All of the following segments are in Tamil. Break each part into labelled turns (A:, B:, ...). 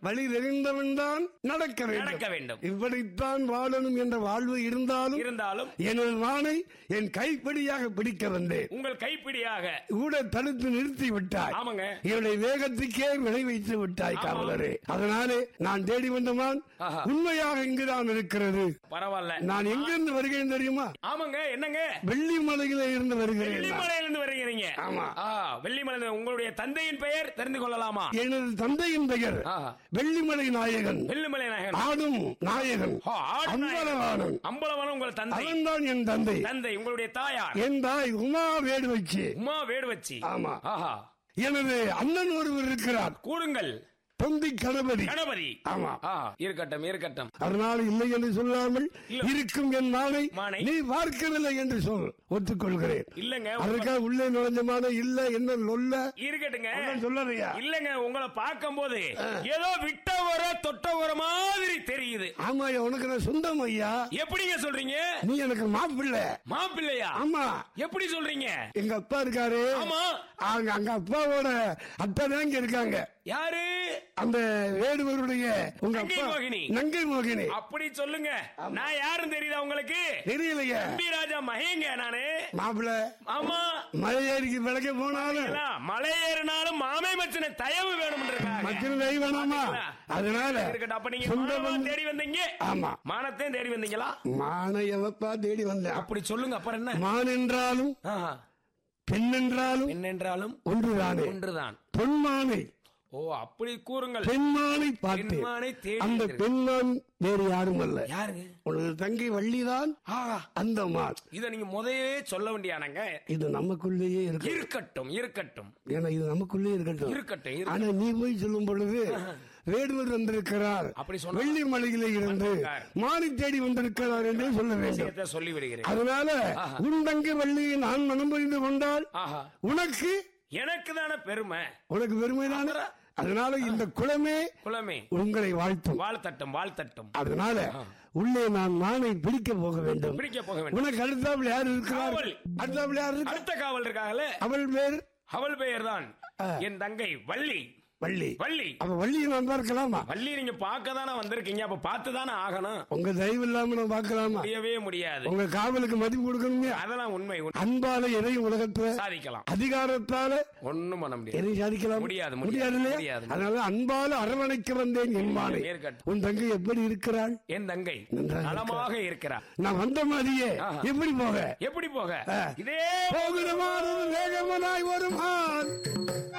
A: வழி தெரிந்தவன் தான் நடக்க
B: நடக்க
A: வேண்டும்
B: வேண்டும்
A: இப்படித்தான் வாழணும் என்ற வாழ்வு இருந்தாலும்
B: இருந்தாலும்
A: எனது மானை என் கைப்பிடியாக பிடிக்க வந்தேன்
B: உங்கள் கைப்பிடியாக
A: கூட தடுத்து நிறுத்தி விட்டாய்
B: ஆமாங்க
A: இவருடைய வேகத்துக்கே விளை வைத்து விட்டாய் காவலரே அதனாலே நான் தேடி வந்தமான்
B: ஆஹா.
A: உண்மையாக இங்குதான் இருக்கிறது
B: பரவாயில்ல
A: நான் எங்கிருந்து வருகிறேன் தெரியுமா
B: ஆமாங்க என்னங்க
A: வெள்ளிமலையில இருந்து வருகிறேன் நான்.
B: வெள்ளிமலையிலிருந்து வருகிறீங்க
A: ஆமா.
B: ஆ, வெள்ளிமலை உங்களுடைய தந்தையின் பெயர் தெரிந்து கொள்ளலாமா
A: எனது தந்தையின் பெயர்
B: ஆஹா.
A: வெள்ளிமலை நாயகன்
B: வெள்ளிமலை நாயகன்
A: ஆடும் நாயகன்
B: ஆ, ஆடு நாயகன்.
A: அம்பலவாணன்
B: அம்பலவனம் உங்கள் தந்தை
A: அவன்தான் என் தந்தை
B: தந்தை உங்களுடைய தாயார்
A: என் தாய் உமா வேடு வச்சு
B: உமா வேடு வச்சு
A: ஆமா
B: ஆஹா
A: எனது அண்ணன் ஒருவர் இருக்கிறார்
B: கூறுங்கள்
A: பொந்தி கணபதி
B: கணபதி
A: ஆமா
B: ஆ, இருக்கட்டும் இருக்கட்டும்
A: அதனால் இல்லை என்று சொல்லாமல்
B: இல்ல.
A: இருக்கும் என் மானை
B: மானை.
A: நீ பார்க்கவில்லை என்று சொல் ஒத்துக்கொள்கிறேன்
B: இல்லங்க
A: அதுக்காக உள்ளே நுழைஞ்ச மானை இல்ல என்ன நொல்ல
B: இருக்கட்டுங்க
A: அதான் சொல்லலையா
B: இல்லங்க உங்களை பார்க்கும் போது ஏதோ விட்ட வர தொட்ட வர மாதிரி தெரியுது
A: ஆமா ஐயா, உனக்கு நான் சொந்தம் ஐயா
B: எப்படிங்க சொல்றீங்க
A: நீ எனக்கு மாப்பிள்ளை
B: மாப்பிள்ளையா
A: ஆமா
B: எப்படி சொல்றீங்க
A: எங்க அப்பா இருக்காரு
B: ஆமா
A: அங்க அங்க அப்பாவோட அத்தை தான் இங்க இருக்காங்க
B: யாரு
A: அந்த வேடுவருடைய உங்க
B: நங்கை
A: அப்பா
B: மோகினி.
A: நங்கை மோகினி
B: அப்படி சொல்லுங்க நான் யாருன்னு தெரியுதா உங்களுக்கு
A: தெரியலையே
B: தம்பி ராஜா மகேங்க நானு
A: மாப்பிள்ளை
B: ஆமா
A: மலை ஏறிக்கு விளக்க போனாலும்
B: ஏன்னா, மலை ஏறினாலும் மாமை மச்சன தயவு வேணும்ன்றாங்க
A: மக்கள் நெய் வேணாமா அதனால
B: இருக்கட்டும் அப்ப நீங்க
A: சொந்த
B: மானமா
A: பந்தம்
B: தேடி வந்தீங்க
A: ஆமா
B: மானத்தையும் தேடி வந்தீங்களா
A: மான எவப்பா தேடி வந்தேன்
B: அப்படி சொல்லுங்க அப்புறம் என்ன
A: மான் என்றாலும்
B: ஆஹா.
A: பெண் என்றாலும்
B: பெண் என்றாலும்
A: ஒன்றுதானே
B: ஒன்றுதான்
A: பொன்மானை
B: ஓ அப்படி கூறுங்கள்
A: பெண்மானை பார்த்தேன்
B: பெண்மானை தேடி
A: அந்த
B: வந்தீர்கள்.
A: பெண்மான் வேறு யாரும் அல்ல
B: யாருங்க
A: உனது தங்கை வள்ளிதான்
B: ஆஹா.
A: அந்த மான்
B: இத நீங்க முதையே சொல்ல வேண்டியானங்க
A: இது நமக்குள்ளேயே இருக்கு
B: இருக்கட்டும் இருக்கட்டும்
A: ஏன்னா இது நமக்குள்ளே இருக்கட்டும்
B: இருக்கட்டும் இருக்கட்டும்.
A: ஆனா நீ போய் சொல்லும் பொழுது வேடுவர் வந்திருக்கிறார்
B: அப்படி சொன்னா-
A: வெள்ளி மலையிலே இருந்து
B: வந்திருக்கார்.
A: மாறி தேடி வந்திருக்கிறார் என்று சொல்ல வேண்டும்
B: விஷயத்தை சொல்லி விடுகிறேன்
A: அதனால
B: ஆஹா.
A: உன் தங்கை வள்ளியை நான் மனம் புரிந்து கொண்டால்
B: ஆஹா
A: உனக்கு
B: எனக்கு தானே பெருமை
A: உனக்கு பெருமைதானே
B: அப்புறம்?
A: அதனால இந்த குலமே
B: குலமே
A: உங்களை வாழ்த்தும்
B: வாழ்த்தட்டும் வாழ்த்தட்டும்
A: அதனால உள்ளே நான் மானை பிடிக்க போக வேண்டும்
B: பிடிக்க போக வேண்டும்
A: உனக்கு அடுத்தாப்புல யார் இருக்கிறார்
B: காவல்.
A: அடுத்தாப்புல யார் இருக்கா
B: அடுத்த காவல் இருக்காங்களே
A: அவள் பேர்
B: அவள் பெயர் தான்
A: ஆ.
B: என் தங்கை வள்ளி
A: வள்ளி
B: வள்ளி
A: அப்ப வள்ளியை நான் பார்க்கலாமா
B: வள்ளி நீங்க பார்க்க தானே வந்திருக்கீங்க அப்ப பார்த்து தானே ஆகணும்
A: உங்க தயவு இல்லாம நான் பார்க்கலாமா
B: முடியவே முடியாது
A: உங்க காவலுக்கு மதிப்பு கொடுக்கணுங்க
B: அதெல்லாம் உண்மை உண்மை.
A: அன்பால எதையும் உலகத்துல
B: சாதிக்கலாம்
A: அதிகாரத்தால
B: ஒண்ணும் பண்ண முடியாது
A: எதையும் சாதிக்கலாம்
B: முடியாது,
A: முடியாது
B: முடியாது,
A: இல்லையா?
B: முடியாது.
A: அதனால அன்பால அரவணைக்க வந்தேன் என் மானை
B: இருக்கட்டும்.
A: உன் தங்கை எப்படி இருக்கிறாள்
B: என் தங்கை
A: நன்றாக
B: நலமாக இருக்கிறார்
A: நான் வந்த மாதிரியே
B: ஆஹா.
A: எப்படி போக
B: எப்படி போக
A: ஆ.
B: இதே
A: போகிறமானது வேகமனாய் வருமான்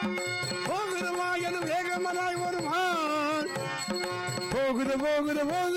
A: போகிறமாயது வேகமனாய் வருமான் போகிற போகிற போகிற